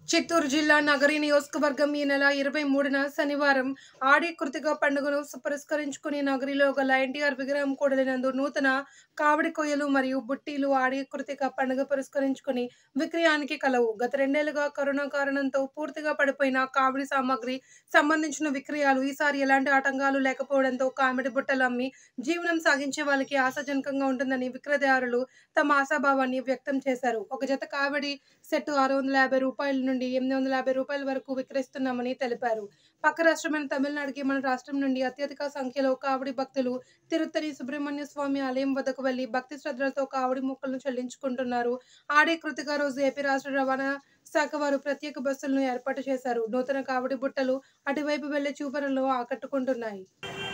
చిత్తూరు జిల్లా నగరి నియోజకవర్గం ఈ నెల ఇరవై మూడున శనివారం ఆడి కృతిక పండుగను పురస్కరించుకుని నగరిలో గల ఎన్టీఆర్ విగ్రహం కూడలినందు నూతన కావడి కొయ్యలు మరియు బుట్టీలు ఆడి కృతిక పండుగ పురస్కరించుకుని విక్రయానికి కలవు గత రెండేళ్లుగా కరోనా కారణంతో పూర్తిగా పడిపోయిన కావడి సామాగ్రి సంబంధించిన విక్రయాలు ఈసారి ఎలాంటి ఆటంకాలు లేకపోవడంతో కామెడీ బుట్టలు అమ్మి జీవనం సాగించే వాళ్ళకి ఆశాజనకంగా ఉంటుందని విక్రయదారులు తమ ఆశాభావాన్ని వ్యక్తం చేశారు ఒక జత కావడి సెట్ ఆరు వందల యాభై రూపాయల నుండి ఎనిమిది వందల యాభై రూపాయల వరకు విక్రయిస్తున్నామని తెలిపారు పక్క రాష్ట్రమైన తమిళనాడుకి మన రాష్ట్రం నుండి అత్యధిక సంఖ్యలో కావడి భక్తులు తిరుత్తని సుబ్రహ్మణ్య స్వామి ఆలయం వద్దకు వెళ్లి భక్తి శ్రద్ధలతో కావడి మొక్కలను చెల్లించుకుంటున్నారు ఆడే కృతిక రోజు ఏపీ రాష్ట్ర రవాణా శాఖ వారు ప్రత్యేక బస్సులను ఏర్పాటు చేశారు నూతన కావడి బుట్టలు అటువైపు వెళ్లే చూపరులను ఆకట్టుకుంటున్నాయి